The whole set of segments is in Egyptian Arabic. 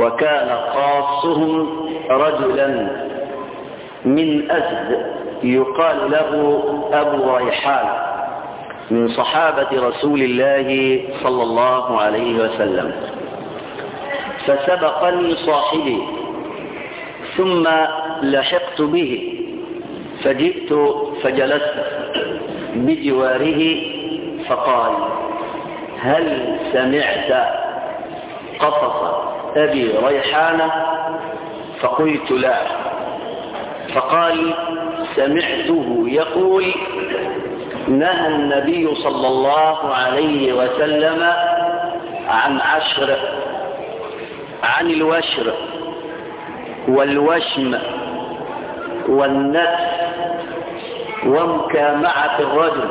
وكان قاصهم رجلا من أزد يقال له أبو ريحان من صحابة رسول الله صلى الله عليه وسلم فسبقني صاحبي ثم لحقت به فجئت فجلست بجواره فقال هل سمعت قصص أبي ريحانة فقلت لا فقال سمعته يقول نهى النبي صلى الله عليه وسلم عن عشر عن الوشر والوشم والنفس ومكامعة الرجل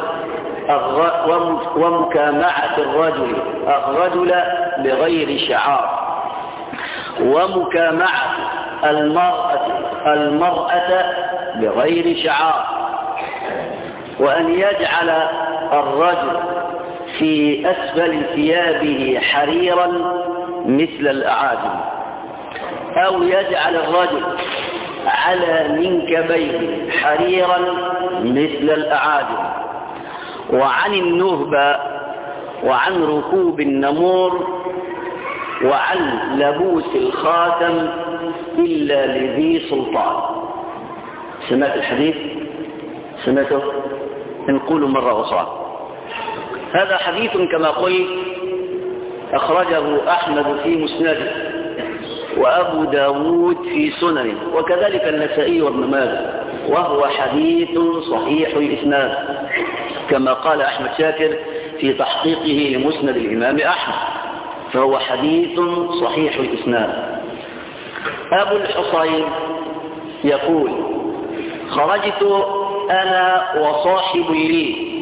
ومكامعة الرجل الرجل بغير شعار ومكامعة المرأة المرأة بغير شعار وأن يجعل الرجل في أسفل ثيابه حريرا مثل الأعاجم أو يجعل الرجل على منكبيه حريرا مثل الأعاجم وعن النهبة وعن ركوب النمور وعن لبوس الخاتم إلا لذي سلطان سمعت الحديث سمعته نقول مرة أخرى هذا حديث كما قلت أخرجه أحمد في مسنده وأبو داود في سننه وكذلك النسائي وابن ماجه وهو حديث صحيح الإسناد كما قال أحمد شاكر في تحقيقه لمسند الإمام أحمد فهو حديث صحيح الإسناد أبو الحصين يقول خرجت أنا وصاحب لي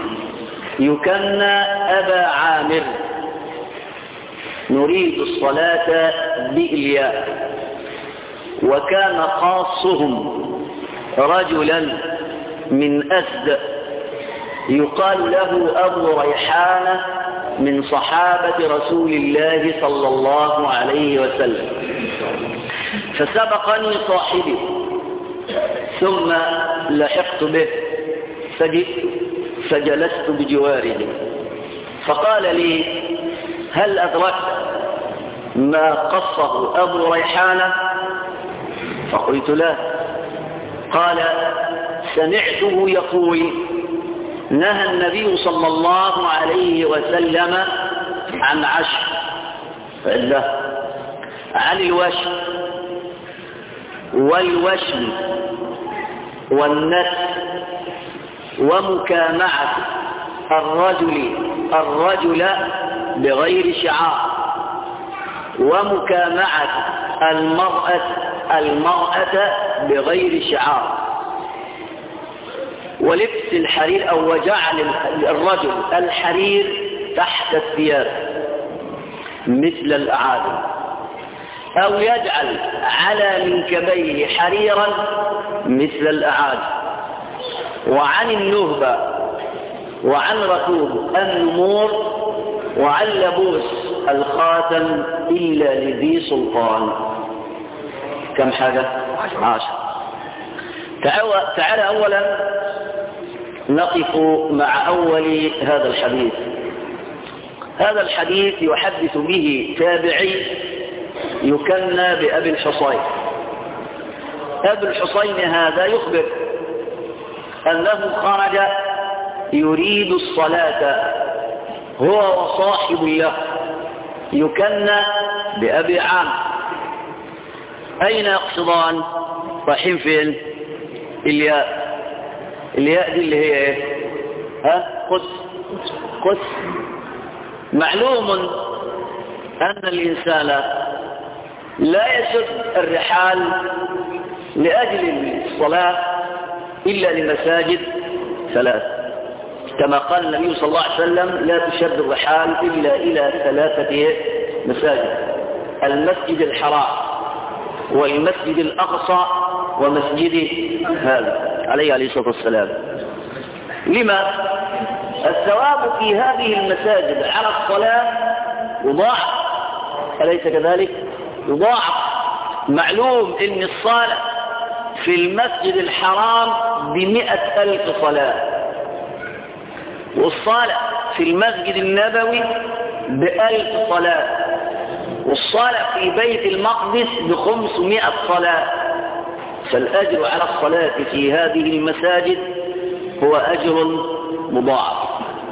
يكنى أبا عامر نريد الصلاة بإلياء وكان خاصهم رجلا من أسد يقال له أبو ريحانة من صحابة رسول الله صلى الله عليه وسلم فسبقني صاحبي ثم لحقت به فجئت فجلست بجواره فقال لي هل أدركت ما قصه أبو ريحانة فقلت لا قال سمعته يقول نهى النبي صلى الله عليه وسلم عن عشر فإلا عن الوشم والوشم والنس ومكامعة الرجل الرجل بغير شعار ومكامعة المرأة المرأة بغير شعار ولبس الحرير أو وجعل الرجل الحرير تحت الثياب مثل الأعادم أو يجعل على منكبيه حريرا مثل الأعادم وعن النهبة وعن ركوب النمور وعن لبوس الخاتم إلا لذي سلطان كم حاجة عشر تعالى أولا نقف مع أول هذا الحديث هذا الحديث يحدث به تابعي يكنى بأبي الحصين أبي الحصين هذا يخبر أنه خرج يريد الصلاة هو وصاحب له يكنى بأبي عام أين يقصدان رايحين فين الياء الياء دي اللي هي ايه ها قس قس معلوم أن الإنسان لا يسد الرحال لأجل الصلاة إلا لمساجد ثلاث كما قال النبي صلى الله عليه وسلم لا تشد الرحال إلا إلى ثلاثة مساجد المسجد الحرام والمسجد الأقصى ومسجد هذا عليه عليه الصلاة والسلام لما الثواب في هذه المساجد على الصلاة مضاعف أليس كذلك يضاعف معلوم ان الصلاة في المسجد الحرام بمئة ألف صلاة والصلاة في المسجد النبوي بألف صلاة والصلاة في بيت المقدس بخمسمائة صلاة فالأجر على الصلاة في هذه المساجد هو أجر مضاعف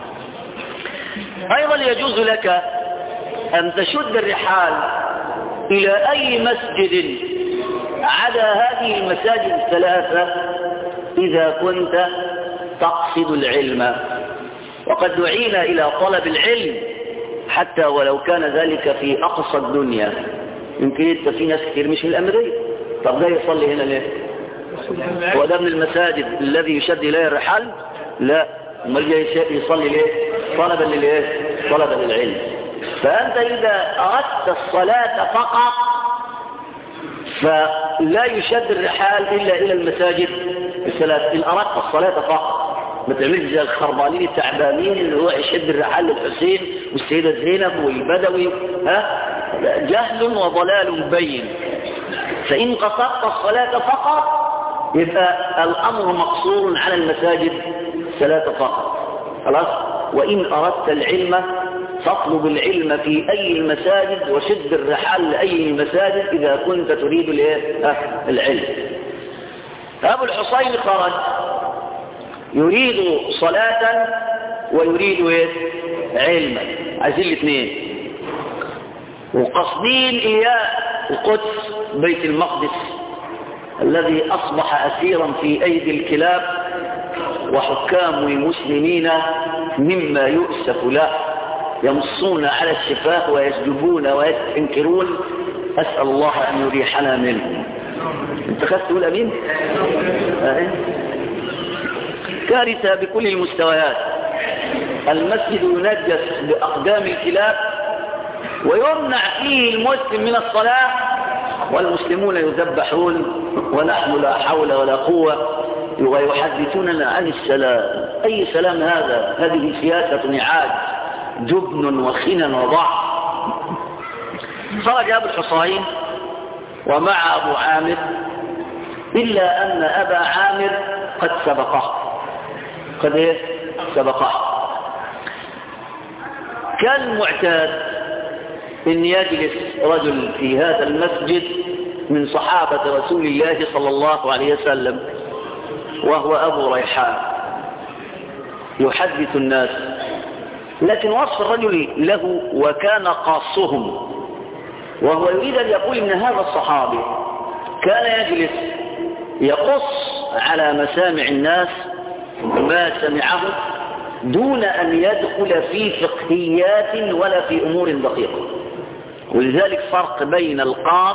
أيضا يجوز لك أن تشد الرحال إلى أي مسجد عدا هذه المساجد الثلاثة إذا كنت تقصد العلم وقد دعينا إلى طلب العلم حتى ولو كان ذلك في أقصى الدنيا يمكن انت في ناس كتير مش من الأمرية طب ده يصلي هنا ليه هو ده من المساجد الذي يشد إليه الرحال لا امال جاي يصلي ليه طلبا للايه طلبا للعلم فأنت إذا أردت الصلاة فقط فلا يشد الرحال إلا إلى المساجد الثلاث إن أردت الصلاة فقط ما تعملش زي الخربانين التعبانين اللي هو يشد الرحال للحسين والسيدة زينب والبدوي ها جهل وضلال بين فإن قصدت الصلاة فقط يبقى الأمر مقصور على المساجد الثلاثة فقط خلاص وإن أردت العلم فاطلب العلم في أي المساجد وشد الرحال لأي المساجد إذا كنت تريد العلم أبو الحصين خرج يريد صلاة ويريد إيه؟ علما عايزين الاثنين وقصدين إياه القدس بيت المقدس الذي أصبح أسيرا في أيدي الكلاب وحكام المسلمين مما يؤسف له يمصون على الشفاه ويسجبون ويستنكرون أسأل الله أن يريحنا منهم انت خدت تقول أمين أه. كارثة بكل المستويات المسجد ينجس بأقدام الكلاب ويمنع فيه المسلم من الصلاة والمسلمون يذبحون ونحن لا حول ولا قوة ويحدثوننا عن السلام أي سلام هذا هذه سياسة نعاج جبن وخنا وضعف خرج أبو الحصين ومع أبو عامر إلا أن أبا عامر قد سبقه قد إيه؟ سبقه كان معتاد أن يجلس رجل في هذا المسجد من صحابة رسول الله صلى الله عليه وسلم وهو أبو ريحان يحدث الناس لكن وصف الرجل له وكان قاصهم وهو يريد أن يقول إن هذا الصحابي كان يجلس يقص على مسامع الناس ما سمعه دون أن يدخل في فقهيات ولا في أمور دقيقة ولذلك فرق بين القاص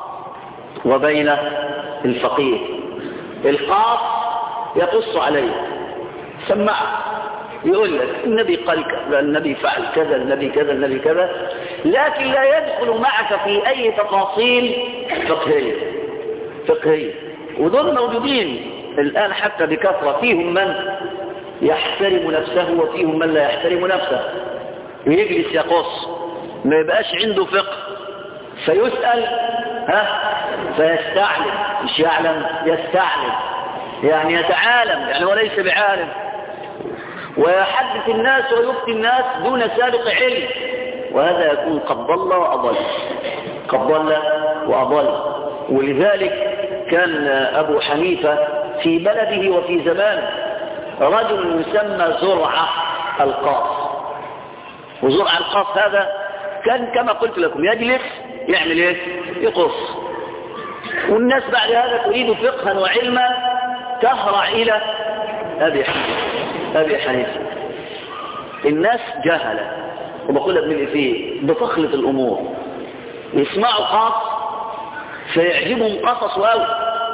وبين الفقيه القاص يقص عليه سمعه يقول لك النبي قال كذا النبي فعل كذا النبي كذا النبي كذا لكن لا يدخل معك في أي تفاصيل فقهية فقهية ودول موجودين الآن حتى بكثرة فيهم من يحترم نفسه وفيهم من لا يحترم نفسه ويجلس يقص ما يبقاش عنده فقه فيسأل ها فيستعلم مش يعلم يستعلم يعني يتعالم يعني وليس بعالم ويحدث الناس ويفتي الناس دون سابق علم وهذا يكون قد ضل وأضل قد ضل وأضل ولذلك كان أبو حنيفة في بلده وفي زمانه رجل يسمى زرعة القاص وزرعة القاص هذا كان كما قلت لكم يجلس يعمل ايه يقص والناس بعد هذا تريد فقها وعلما تهرع إلى أبي حنيفة أبي حنيفة الناس جهلة وبقول لك من فيه بتخلط الأمور يسمعوا قصص فيعجبهم قصص واو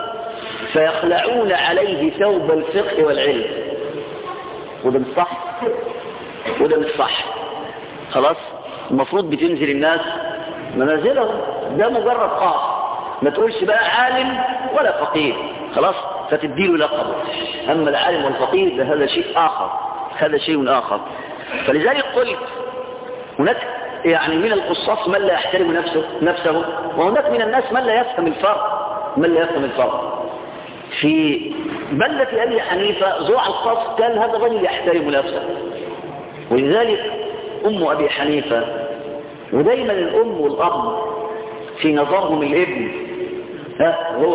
فيخلعون عليه ثوب الفقه والعلم وده مش صح وده مش صح خلاص المفروض بتنزل الناس منازلهم ده مجرد قاص ما تقولش بقى عالم ولا فقيه خلاص فتديله لقبه أما العالم والفقيه ده هذا شيء آخر هذا شيء آخر فلذلك قلت هناك يعني من القصاص من لا يحترم نفسه نفسه وهناك من الناس من لا يفهم الفرق من لا يفهم الفرق في بلدة أبي حنيفة زرع القص كان هذا الرجل يحترم نفسه ولذلك أم أبي حنيفة ودايما الأم والأب في نظرهم الابن ها هو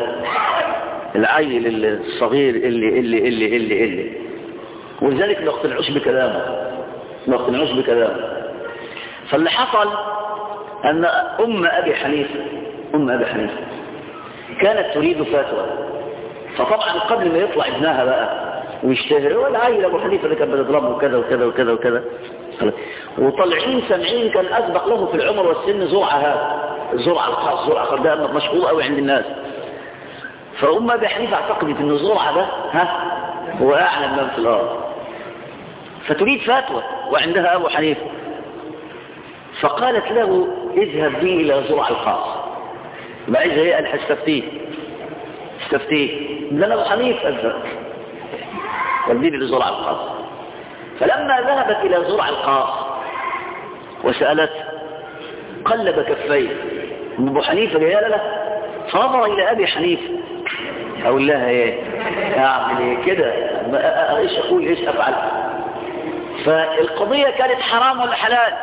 العيل الصغير اللي اللي اللي اللي اللي ولذلك ما اقتنعوش بكلامه ما اقتنعوش بكلامه فاللي حصل أن أم أبي حنيفة أم أبي حنيفة كانت تريد فتوى فطبعا قبل ما يطلع ابنها بقى ويشتهر هو العيل أبو حنيفة اللي كان بتضربه كذا وكذا وكذا وكذا وطلعين سمعين كان أسبق له في العمر والسن زرعة هذا زرعة الخاص زرعة الخاص ده مشهور قوي عند الناس فأم أبي حنيفة اعتقدت أن زرعة ده ها هو أعلم من في الأرض فتريد فتوى وعندها أبو حنيفة فقالت له اذهب بي إلى زرع الخاص بعيدها هي قال هستفتيه استفتيه ده أنا أبو حنيفة أذهب والدين لزرع الخاص فلما ذهبت إلى زرع الخاص وسألت قلب كفيه أبو حنيفة جايه له فنظر إلى أبي حنيفة أقول لها إيه أعمل إيه كده إيش أقول إيش أفعل فالقضية كانت حرام ولا حلال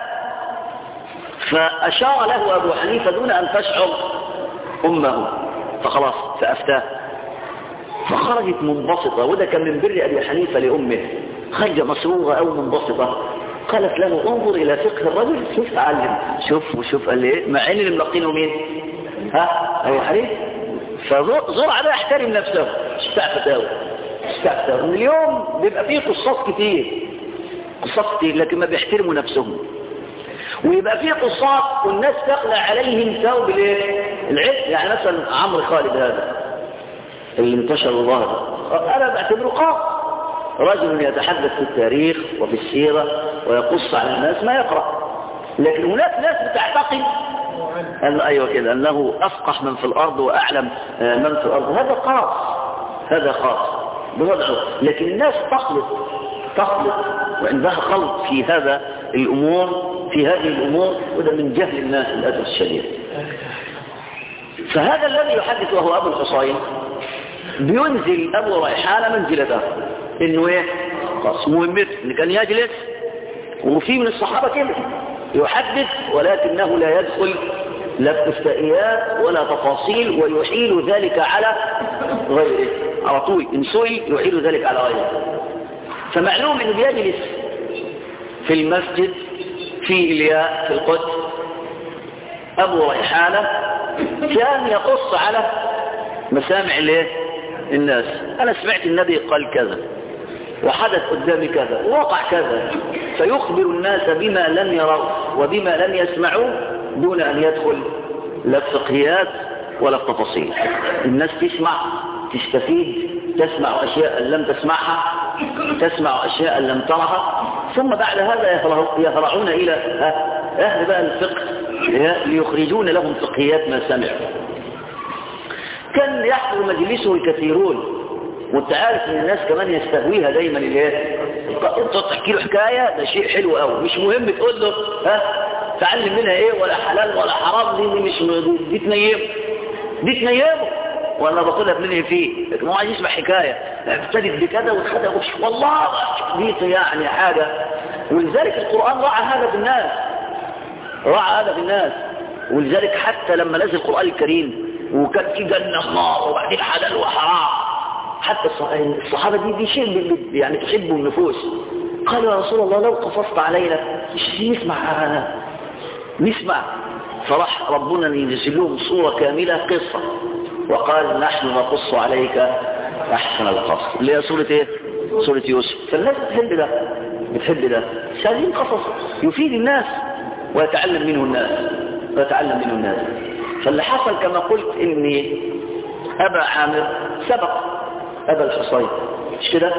فأشار له أبو حنيفة دون أن تشعر أمه فخلاص فأفتاه فخرجت منبسطة وده كان من بر أبي حنيفة لأمه خرج مسروغة أو منبسطة قالت له انظر إلى فقه الرجل شوف تعلم شوف وشوف قال ايه مع ان اللي ملقينه مين ها أبو حنيفة فزرع ده يحترم نفسه مش بتاع فتاوى مش بتاع فتاوى من اليوم بيبقى فيه قصص كتير قصص كتير لكن ما بيحترموا نفسهم ويبقى فيه قصات والناس تقلع عليهم ثوب الايه العلم يعني مثلا عمرو خالد هذا اللي انتشر الله ده انا بعتبره قاص رجل يتحدث في التاريخ وفي السيرة ويقص على الناس ما يقرأ لكن هناك ناس بتعتقد أن أيوة كده أنه أفقح من في الأرض وأعلم من في الأرض هذا خاص هذا خاص بوضعه لكن الناس تخلط تخلط وعندها خلط في هذا الأمور في هذه الأمور وده من جهل الناس للأسف الشديد فهذا الذي يحدث وهو أبو الحصين بينزل أبو ريحانة منزلته إنه إيه خلاص مهمته إن كان يجلس وفي من الصحابة كده يحدث ولكنه لا يدخل لا استفتائيات ولا تفاصيل ويحيل ذلك على غيره على طول إن سئل يحيل ذلك على غيره فمعلوم إنه بيجلس في المسجد في إلياء في القدس أبو ريحانة كان يقص على مسامع الايه الناس أنا سمعت النبي قال كذا وحدث قدامي كذا ووقع كذا فيخبر الناس بما لم يروا وبما لم يسمعوا دون أن يدخل لا الفقهيات ولا التفاصيل الناس تسمع تستفيد تسمع أشياء لم تسمعها تسمع أشياء لم ترها ثم بعد هذا يهرعون إلى أهل بقى الفقه ليخرجون لهم فقهيات ما سمعوا كان يحضر مجلسه الكثيرون وانت عارف ان الناس كمان يستهويها دايما الايه انت تحكي له حكايه ده شيء حلو قوي مش مهم تقول له ها تعلم منها ايه ولا حلال ولا حرام دي, دي مش دي تنيمه دي تنيمه ولا بقولها بننهي فيه لكن هو عايز يسمع حكايه ابتدت بكذا وكذا والله دي يعني حاجه ولذلك القران راعى هذا في الناس راعى هذا في الناس ولذلك حتى لما نزل القران الكريم وكان في جنه نار وبعدين حلال وحرام حتى الصحابة دي دي شيء يعني تحبه النفوس قال يا رسول الله لو قصصت علينا مش نسمع أنا نسمع فراح ربنا ينزل لهم صورة كاملة قصة وقال نحن نقص عليك أحسن القصص اللي هي سورة ايه سورة يوسف فالناس بتحب ده بتحب ده عايزين قصص يفيد الناس ويتعلم منه الناس ويتعلم منه الناس فاللي حصل كما قلت ان أبا عامر سبق أبا الحصين مش كده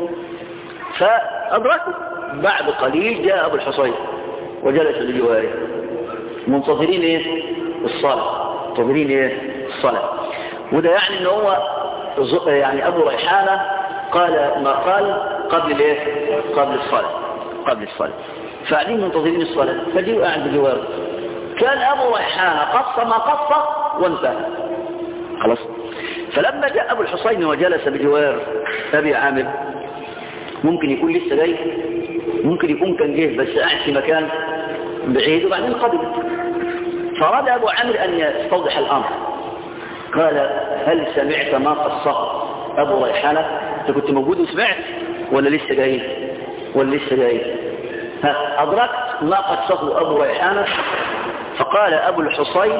فأدركوا بعد قليل جاء أبو الحصين وجلس لجواره منتظرين ايه الصلاة منتظرين ايه الصلاة وده يعني ان هو يعني ابو ريحانة قال ما قال قبل الايه قبل الصلاة قبل الصلاة فقاعدين منتظرين الصلاة فجيوا قاعد بجواره كان أبو ريحانة قص ما قص وانتهى خلاص فلما جاء أبو الحصين وجلس بجوار أبي عامر ممكن يكون لسه جاي ممكن يكون كان جه بس قاعد في مكان بعيد وبعدين قبل فأراد أبو عامر أن يستوضح الأمر قال هل سمعت ما قصه أبو ريحانة أنت كنت موجود وسمعت ولا لسه جاي ولا لسه جاي ها أدركت ما قصه أبو ريحانة فقال أبو الحصين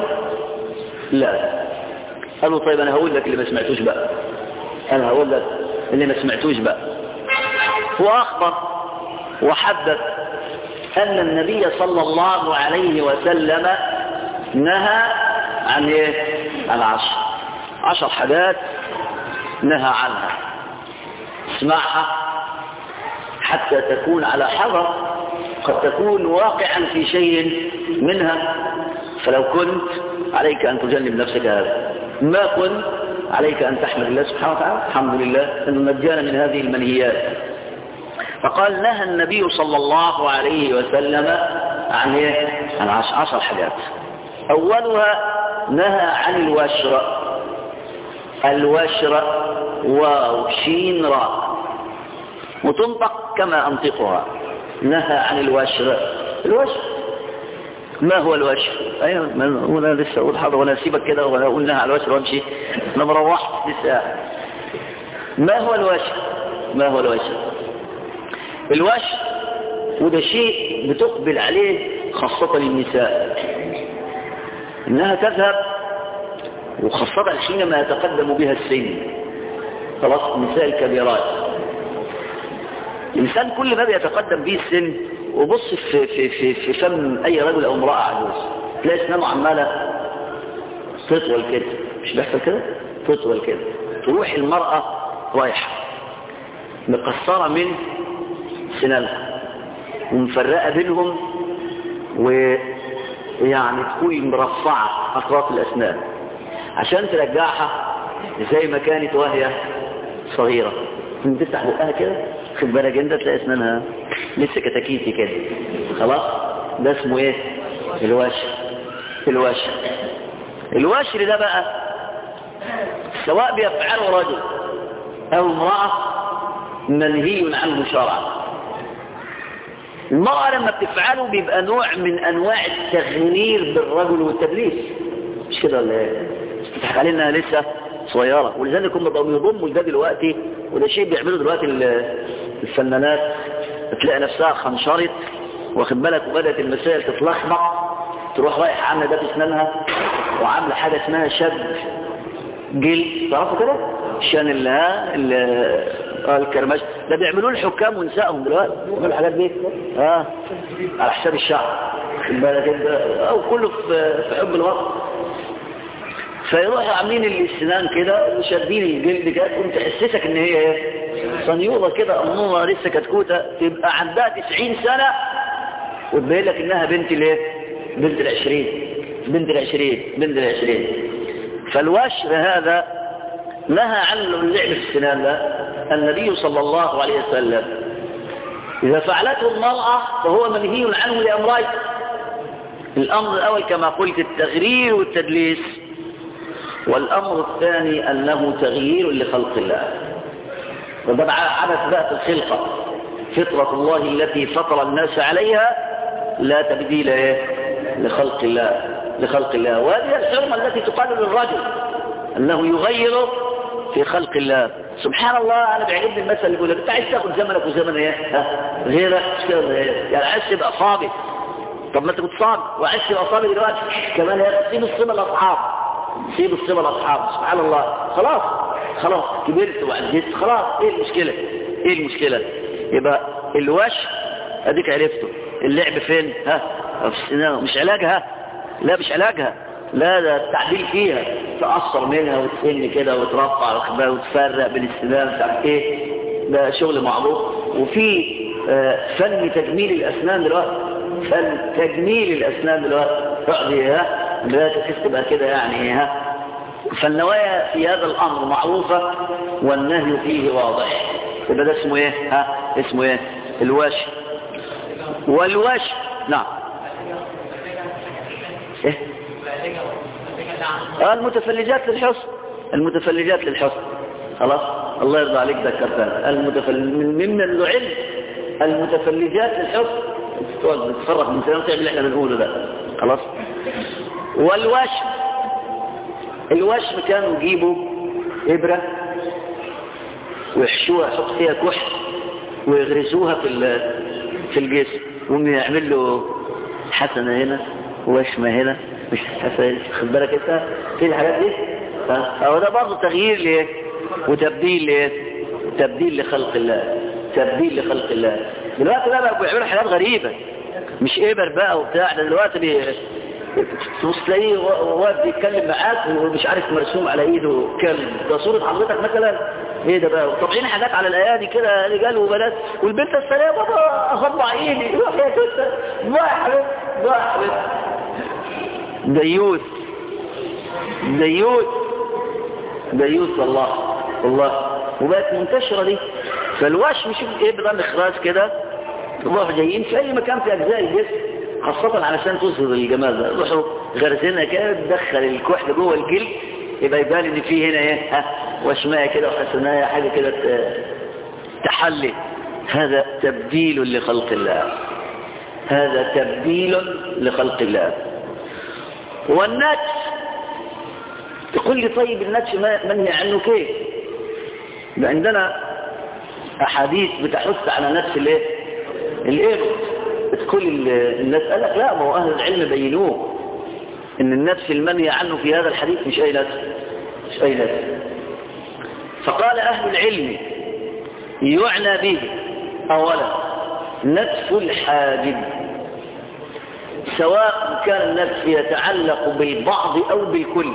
لا قال له طيب أنا هقول لك اللي ما سمعتوش بقى أنا هقول لك اللي ما سمعتوش بقى هو أخبر وحدث أن النبي صلى الله عليه وسلم نهى عن إيه؟ عن عشر عشر حاجات نهى عنها اسمعها حتى تكون على حذر قد تكون واقعا في شيء منها فلو كنت عليك أن تجنب نفسك هذا ما كنت عليك أن تحمد الله سبحانه وتعالى الحمد لله أنه نجانا من هذه المنهيات فقال نهى النبي صلى الله عليه وسلم عن ايه عن عشر حاجات أولها نهى عن الوشر الوشر واو شين راء وتنطق كما أنطقها نهى عن الوشر الوشر ما هو الوشر ايوه ما انا لسه اقول حاضر وانا اسيبك كده وانا اقول نهى عن الوشر وامشي انا مروحت لسه ما هو الوشر ما هو الوشر الوشر وده شيء بتقبل عليه خاصة النساء انها تذهب وخاصة حينما يتقدم بها السن خلاص النساء الكبيرات الإنسان كل ما بيتقدم به السن وبص في, في, في, في فم أي رجل أو امرأة عجوز تلاقي اسنانه عمالة تطول كده مش بيحصل كده تطول كده تروح المرأة رايحة مقصرة من سنانها ومفرقة بينهم ويعني تكون مرفعة أطراف الأسنان عشان ترجعها زي ما كانت وهي صغيرة تفتح بقها كده خد بالك انت تلاقي اسنانها لسه كتاكيتي كده خلاص ده اسمه ايه الوشر الوشر الوشر ده بقى سواء بيفعله رجل او امرأة منهي عنه شرعا المرأة لما بتفعله بيبقى نوع من انواع التغنير بالرجل والتدليس مش كده ولا ايه تضحك علينا لسه صغيرة ولذلك هم بقوا يضموا ده دلوقتي وده شيء بيعملوا دلوقتي الفنانات بتلاقي نفسها خنشرت واخد بالك وبدأت المسائل تتلخبط تروح رايح عامله ده في اسنانها وعامله حاجه اسمها شد جلد تعرفوا كده عشان اللي ها اللي الكرمش ده بيعملوه الحكام ونسائهم دلوقتي بيعملوا الحاجات دي اه على حساب الشعب خد بالك انت او كله في في حب الوقت فيروحوا عاملين السنان كده وشادين الجلد كده تقوم تحسسك ان هي ايه صنيوطه كده امومه لسه كتكوته تبقى عندها 90 سنه وتبين لك انها بنت الايه بنت العشرين بنت العشرين بنت العشرين فالوشر هذا نهى عنه اللعب في السنان ده النبي صلى الله عليه وسلم إذا فعلته المرأة فهو منهي عنه لأمرين الأمر الأول كما قلت التغرير والتدليس والأمر الثاني أنه تغيير لخلق الله وده عبث بقى في الخلقة فطرة الله التي فطر الناس عليها لا تبديل إيه؟ لخلق الله لخلق الله وهذه الحرمة التي تقال للرجل أنه يغير في خلق الله سبحان الله أنا بعجبني المثل اللي يقول لك أنت عايز تاخد زمنك وزمن إيه ها غيرك مش كده يعني عايز تبقى صابي طب ما أنت كنت صابي وعايز تبقى صابي دلوقتي كمان هي سيب الصبا الأصحاب سيب الصبا الأصحاب سبحان الله خلاص خلاص كبرت وعجزت خلاص إيه المشكلة إيه المشكلة يبقى الوش أديك عرفته اللعب فين ها في السنان مش علاجها لا مش علاجها لا ده التعديل فيها تأثر منها وتسن كده وترفع الأخبار وتفرق بين السنان مش ايه ده شغل معروف وفي آه فن تجميل الأسنان دلوقتي فن تجميل الأسنان دلوقتي تقضي ها لا تبقى كده يعني ها فالنوايا في هذا الأمر معروفة والنهي فيه واضح يبقى ده اسمه ايه ها اسمه ايه الواشي والوشم نعم إيه؟ آه المتفلجات للحسن المتفلجات للحسن خلاص الله يرضى عليك ذكرتها المتفل ممن العلم المتفلجات للحسن تتفرق من كلام تعمل اللي احنا بنقوله ده خلاص والوشم الوشم كانوا يجيبوا إبرة ويحشوها يحط فيها كحل ويغرزوها في في الجسم وهم يعمل له حسنة هنا وشمة هنا مش حسنة خد بالك انت في الحاجات دي هو ده برضه تغيير ليه وتبديل ليه تبديل لخلق الله تبديل لخلق الله دلوقتي بقى بقوا بيعملوا حاجات غريبة مش إبر بقى وبتاع ده دلوقتي بي... تبص تلاقيه واقف بيتكلم معاك ومش عارف مرسوم على ايده كلب ده صورة حضرتك مثلا ايه ده بقى طابعين حاجات على الايادي كده رجال وبنات والبنت السلام بابا اخبع ايدي روح يا تسا ضحبت ضحبت ديوث ديوث ديوث والله والله وبقت منتشرة دي فالوشم شوف ايه بقى مخراج كده يروحوا جايين في اي مكان في اجزاء الجسم خاصة علشان تظهر الجمال ده يروحوا غرزينها كده تدخل الكحل جوه الجلد يبقى يبان ان في هنا ايه ها وشمايه كده وحسنايه حاجة كده تحلي هذا تبديل لخلق الله هذا تبديل لخلق الله والنتش تقول لي طيب النتش منهي عنه كيف عندنا احاديث بتحث على نتش الايه الابط كل الناس قال لك لا ما هو اهل العلم بينوه ان النفس المنهي عنه في هذا الحديث مش اي نفس مش اي نفس فقال اهل العلم يعنى به اولا نتف الحاجب سواء كان النفس يتعلق بالبعض او بالكل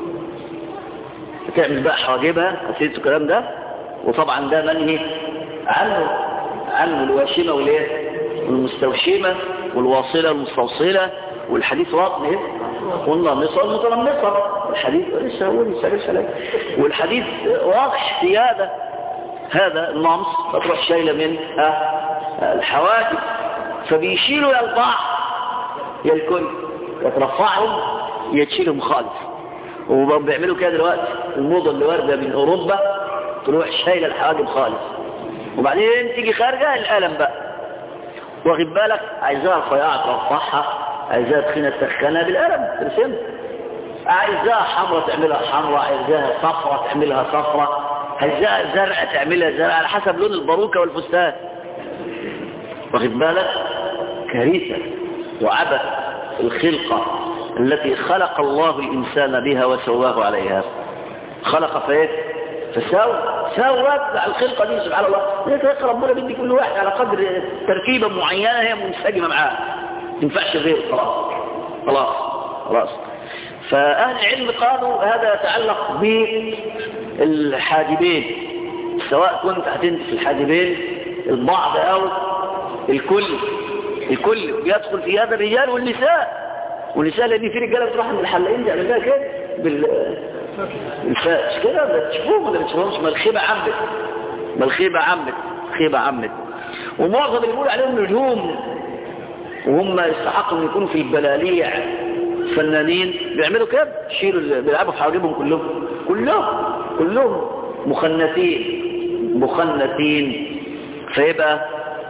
تعمل بقى حواجبها نسيت الكلام ده وطبعا ده منهي عنه عنه الواشمه والايه والمستوشمة والواصلة والمستوصلة والحديث واضح والنامصة والمتنمصة الحديث لسه هو لسه لسه لك والحديث واضح في هذا هذا النمص تروح شايلة من الحواجب فبيشيلوا يا البعض يا الكل يترفعهم يتشيلهم خالص وبيعملوا كده دلوقتي الموضة اللي واردة من أوروبا تروح شايلة الحواجب خالص وبعدين تيجي خارجة الألم بقى واخد بالك عايزاها رفيعة ترفعها عايزاها تخينة تسخنها بالقلم ترسم عايزاها حمرة تعملها حمرة عايزاها صفرة تعملها صفرة عايزاها زرع تعملها زرع على حسب لون الباروكة والفستان واخد بالك كارثة وعبث الخلقة التي خلق الله الإنسان بها وسواه عليها خلق فايه فساوى ساوت على الخلقة دي سبحان الله لذلك ربنا بيدي كل واحد على قدر تركيبة معينة هي منسجمة معاه ما ينفعش غير خلاص خلاص خلاص فأهل العلم قالوا هذا يتعلق بالحاجبين سواء كنت هتنتف الحاجبين البعض أو الكل الكل يدخل في هذا الرجال والنساء والنساء لأن في رجالة بتروح من الحلاقين دي عملها كده بال الفاش كده ده تشوفوهم ولا تشوفوهمش ما الخيبة عمت ما الخيبة عمت الخيبة عمت ومعظم اللي بيقول عليهم نجوم وهم يستحقوا ان يكونوا في البلاليع فنانين بيعملوا كده يشيلوا بيلعبوا في حواجبهم كلهم كلهم كلهم مخنثين مخنثين فيبقى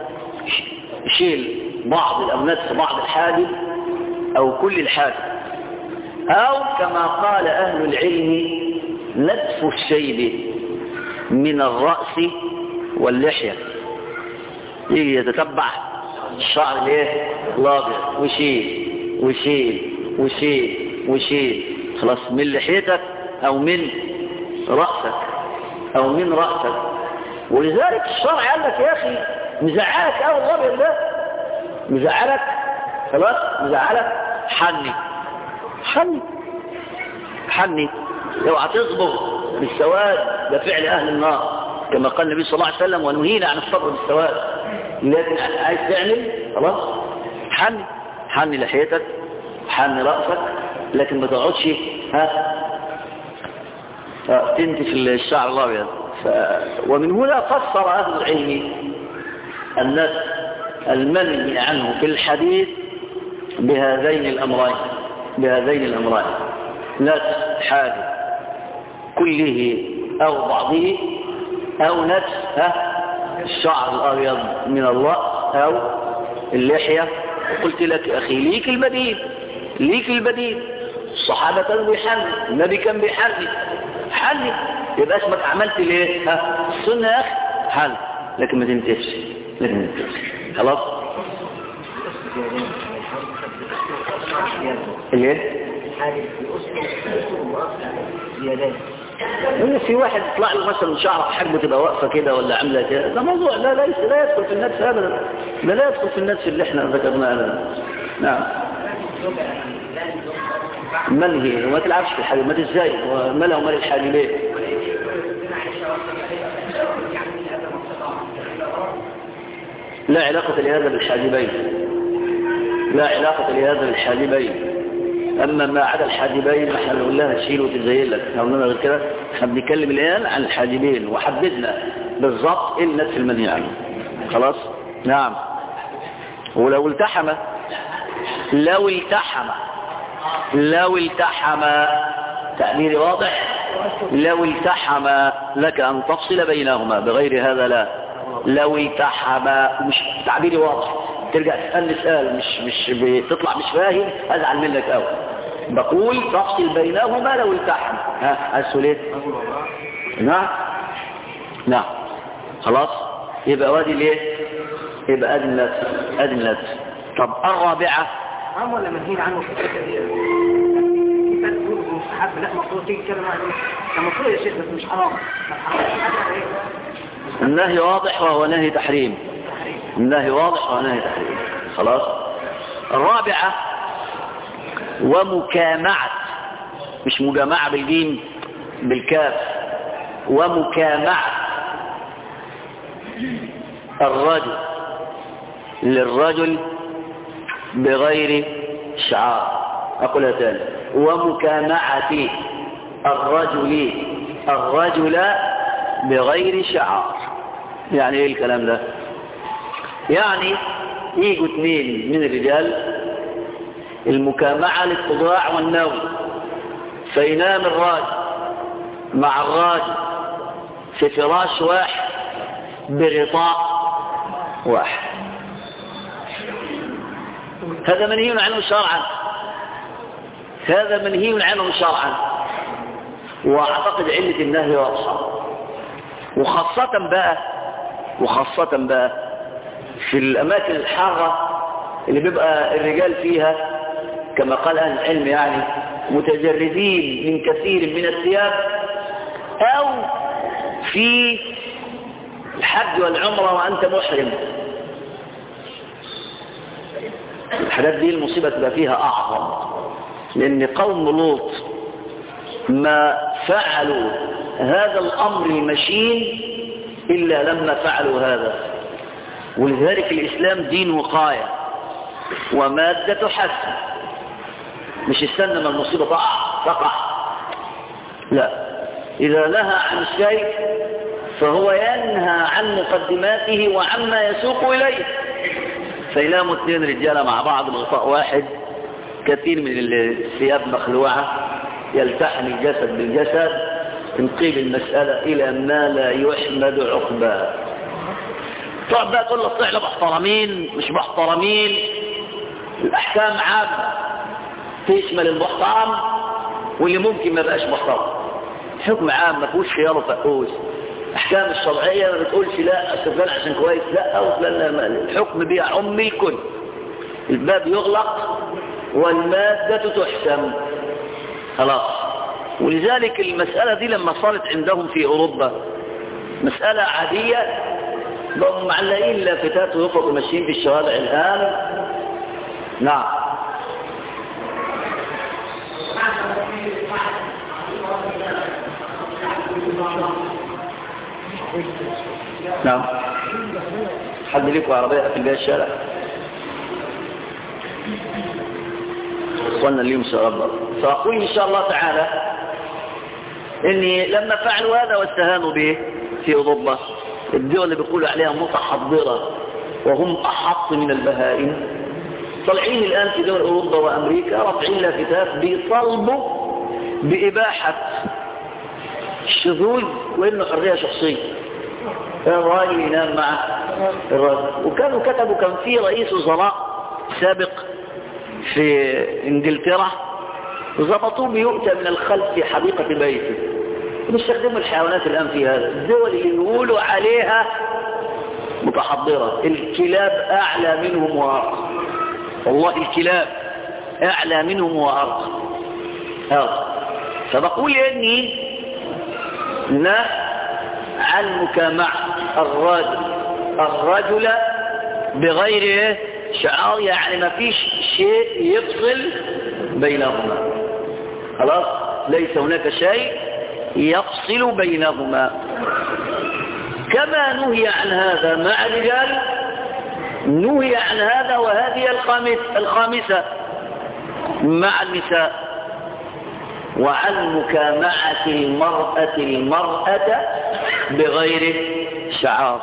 يشيل بعض الأبنات في بعض الحاجب أو كل الحاجب أو كما قال أهل العلم نتف الشيب من الرأس واللحية يجي يتتبع الشعر الايه الابيض وشيل وشيل وشيل وشيل خلاص من لحيتك او من رأسك او من رأسك ولذلك الشرع قال لك يا اخي مزعلك او الابيض ده مزعلك خلاص مزعلك حني حني حني لو هتصبغ بالسواد ده فعل اهل النار كما قال النبي صلى الله عليه وسلم ونهينا عن الصبر بالسواد لكن عايز تعمل خلاص حني حني لحيتك حني رأسك لكن ما تقعدش ها تنتف الشعر الابيض ف... ومن هنا فسر اهل العلم الناس المنهي عنه في الحديث بهذين الأمرين بهذين الأمرين نفس حاجة كله أو بعضه أو نفس ها الشعر الأبيض من الله أو اللحية قلت لك أخي ليك البديل ليك البديل الصحابة كانوا بيحلوا النبي كان بيحلي حلي يبقى اسمك عملت ليه ها السنة يا أخي حل لكن ما تنتفش لكن ما تنتفش خلاص الايه هو في واحد يطلع له مثلا شعره حجمه تبقى واقفه كده ولا عامله كده ده موضوع لا لا لا يدخل في النفس ابدا لا لا يدخل في النفس اللي احنا ذكرناه ابدا نعم منهي وما تلعبش في الحاجب ما ازاي وماله ومال الحاجب ليه لا علاقة لهذا بالحاجبين لا علاقة لهذا بالحاجبين أما ما عدا الحاجبين احنا نقول لها تشيل وتزين لك احنا قلنا غير كده احنا بنتكلم الآن عن الحاجبين وحددنا بالضبط ايه النفس المنهي عنه خلاص نعم ولو التحم لو التحم لو التحم تعبيري واضح لو التحم لك أن تفصل بينهما بغير هذا لا لو التحم مش تعبيري واضح ترجع تسألني سؤال مش مش بتطلع مش فاهم أزعل منك قوي بقول تفصل بينهما لو التحم ها عايز ليه نعم نعم خلاص يبقى وادي ليه يبقى ادي النفس ادي النفس طب الرابعه حرام ولا منهي عنه في الحته دي في فرق بين المستحب لا المفروض تيجي تتكلم عنه المفروض يا شيخ بس مش حرام النهي واضح وهو نهي تحريم النهي واضح وهو نهي تحريم خلاص الرابعة ومكامعة مش مجامعة بالجيم بالكاف ومكامعة الرجل للرجل بغير شعار أقولها تاني ومكامعة الرجل الرجل بغير شعار يعني ايه الكلام ده يعني يجوا اثنين من الرجال المكامعة للتضاع والنوم فينام الراجل مع الراجل في فراش واحد بغطاء واحد هذا منهي عنه شرعا هذا منهي عنه شرعا واعتقد علة النهي واضحة وخاصة بقى وخاصة بقى في الأماكن الحارة اللي بيبقى الرجال فيها كما قال أهل العلم يعني متجردين من كثير من الثياب أو في الحج والعمرة وأنت محرم الحاجات دي المصيبة تبقى فيها أعظم لأن قوم لوط ما فعلوا هذا الأمر المشين إلا لما فعلوا هذا ولذلك الإسلام دين وقاية ومادة حسن مش استنى ما المصيبة تقع تقع لا إذا نهى عن شيء فهو ينهى عن مقدماته وعما يسوق إليه فيناموا اثنين رجالة مع بعض بغطاء واحد كثير من الثياب مخلوعة يلتحم الجسد بالجسد تنقيب المسألة إلى ما لا يحمد عقباه تقعد بقى تقول له طلع محترمين مش محترمين الأحكام عامة تشمل المحترم واللي ممكن ما بقاش محترم حكم عام ما فيهوش خيار وفقوس الأحكام الشرعية ما بتقولش لا استفلان عشان كويس لا أو فلان لا ما الحكم بيعم الكل الباب يغلق والمادة تحسم خلاص ولذلك المسألة دي لما صارت عندهم في أوروبا مسألة عادية بقوا معلقين لافتات ويخرجوا ماشيين في الشوارع الآن نعم نعم حد ليكوا عربية في بيها الشارع وصلنا اليوم شاء الله فأقول إن شاء الله تعالى إني لما فعلوا هذا واستهانوا به في أوروبا الدول اللي بيقولوا عليها متحضرة وهم أحط من البهائم طالعين الآن في دول أوروبا وأمريكا رافعين لافتات بيطالبوا بإباحة الشذوذ وإنه حرية شخصية الراجل ينام مع الراجل وكانوا كتبوا كان في رئيس وزراء سابق في انجلترا ضبطوه بيؤتى من الخلف في حديقة بيته بيستخدموا الحيوانات الآن في هذا الدول اللي يقولوا عليها متحضرة الكلاب أعلى منهم وأرقى والله الكلاب أعلى منهم وأرقى أرقى فبقول إني نهى عن مكامعة الرجل الرجل بغير إيه؟ شعار يعني ما فيش شيء يفصل بينهما خلاص ليس هناك شيء يفصل بينهما كما نهي عن هذا مع الرجال نهي عن هذا وهذه الخامس الخامسة مع النساء وعن مكامعة المرأة المرأة بغير شعار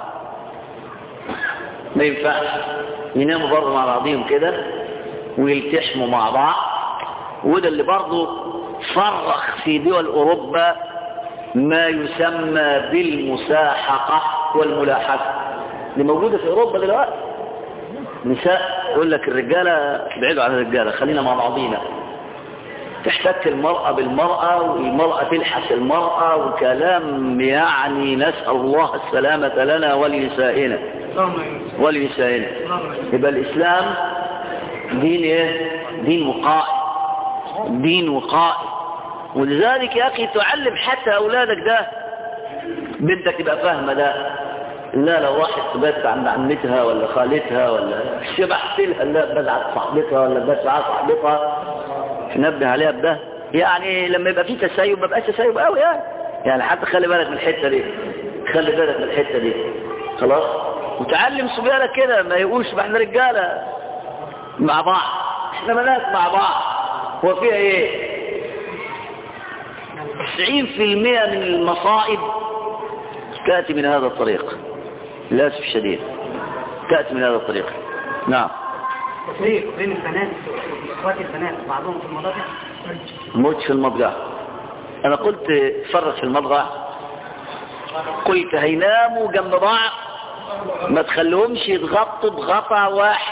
ما ينفعش يناموا برضه مع بعضهم كده ويلتحموا مع بعض وده اللي برضه فرخ في دول أوروبا ما يسمى بالمساحقة والملاحقة اللي موجودة في أوروبا دلوقتي نساء يقول لك الرجالة بعيدوا عن الرجالة خلينا مع بعضينا تحتك المرأة بالمرأة والمرأة تلحس المرأة وكلام يعني نسأل الله السلامة لنا ولنسائنا ولنسائنا يبقى الإسلام دين ايه دين وقائي دين وقائي ولذلك يا أخي تعلم حتى أولادك ده بنتك تبقى فاهمة ده لا لو راحت تبات عند عمتها ولا خالتها ولا شبحت لها لا بزعت صاحبتها ولا بزعت صاحبتها نبه عليها بده يعني لما يبقى في تسيب ما بقاش تسيب قوي يعني يعني حتى خلي بالك من الحته دي خلي بالك من الحته دي خلاص وتعلم صبيانك كده ما يقولش ما احنا رجاله مع بعض احنا بنات مع بعض هو فيها ايه 90% من المصائب تأتي من هذا الطريق للأسف الشديد تأتي من هذا الطريق نعم تفريق بين البنات واخوات البنات بعضهم في المضاجع موت في المضجع انا قلت فرق في المضجع قلت هيناموا جنب بعض ما تخليهمش يتغطوا بغطا واحد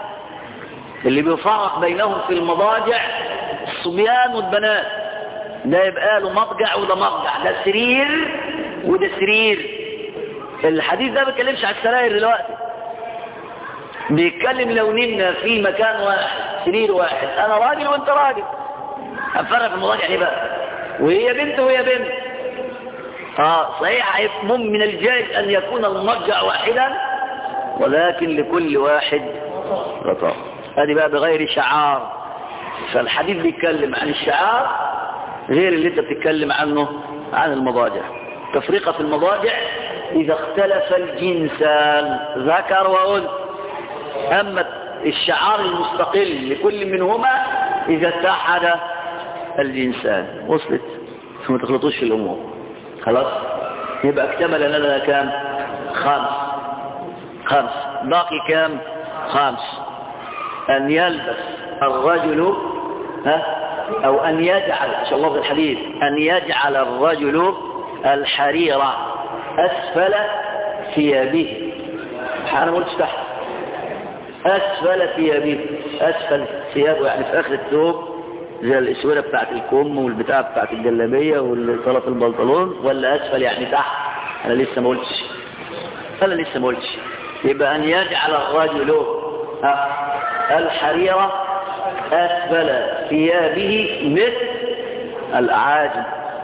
اللي بيفرق بينهم في المضاجع الصبيان والبنات ده يبقى له مضجع وده مضجع ده سرير وده سرير الحديث ده ما بيتكلمش على السراير دلوقتي بيتكلم لو نمنا في مكان واحد سرير واحد انا راجل وانت راجل هنفرق في المضاجع ليه بقى وهي بنت وهي بنت اه صحيح مم من الجائز ان يكون المضجع واحدا ولكن لكل واحد غطاء هذه بقى بغير شعار فالحديث بيتكلم عن الشعار غير اللي انت بتتكلم عنه عن المضاجع تفرقة في المضاجع اذا اختلف الجنسان ذكر وانثى أما الشعار المستقل لكل منهما إذا اتحد الجنسان وصلت ثم تخلطوش في الأمور خلاص يبقى اكتمل لنا كام خمس خمس باقي كام خمس أن يلبس الرجل ها أو أن يجعل إن شاء الله في الحديث أن يجعل الرجل الحريرة أسفل ثيابه أنا ما قلتش تحت أسفل ثيابه أسفل ثيابه يعني في آخر الثوب زي الإسورة بتاعت الكم والبتاع بتاعت الجلابية والطلط البنطلون ولا أسفل يعني تحت أنا لسه ما قلتش أنا لسه ما قلتش يبقى أن يجعل الرجل الحريرة أسفل ثيابه مثل الأعاجم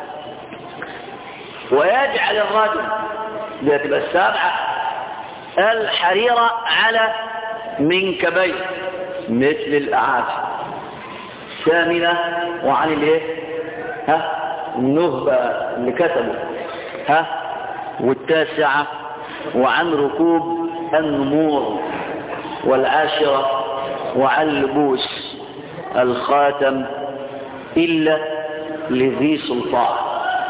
ويجعل الرجل ده تبقى السابعة الحريرة على منكبين مثل الأعاجم ثامنة وعن الايه ها النهبة اللي كتبوا ها والتاسعة وعن ركوب النمور والعاشرة وعن لبوس الخاتم إلا لذي سلطان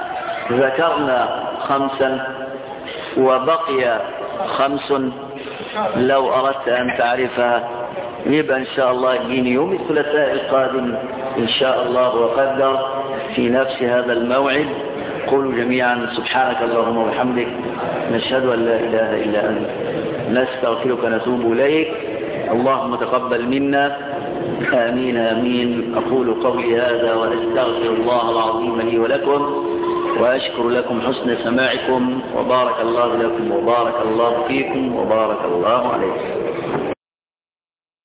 ذكرنا خمسا وبقي خمس لو أردت أن تعرفها يبقى إن شاء الله يجيني يوم الثلاثاء القادم إن شاء الله وقدر في نفس هذا الموعد قولوا جميعا سبحانك اللهم وبحمدك نشهد أن لا إله إلا أنت نستغفرك ونتوب إليك اللهم تقبل منا آمين آمين أقول قولي هذا وأستغفر الله العظيم لي ولكم وأشكر لكم حسن سماعكم وبارك الله لكم وبارك الله فيكم وبارك الله عليكم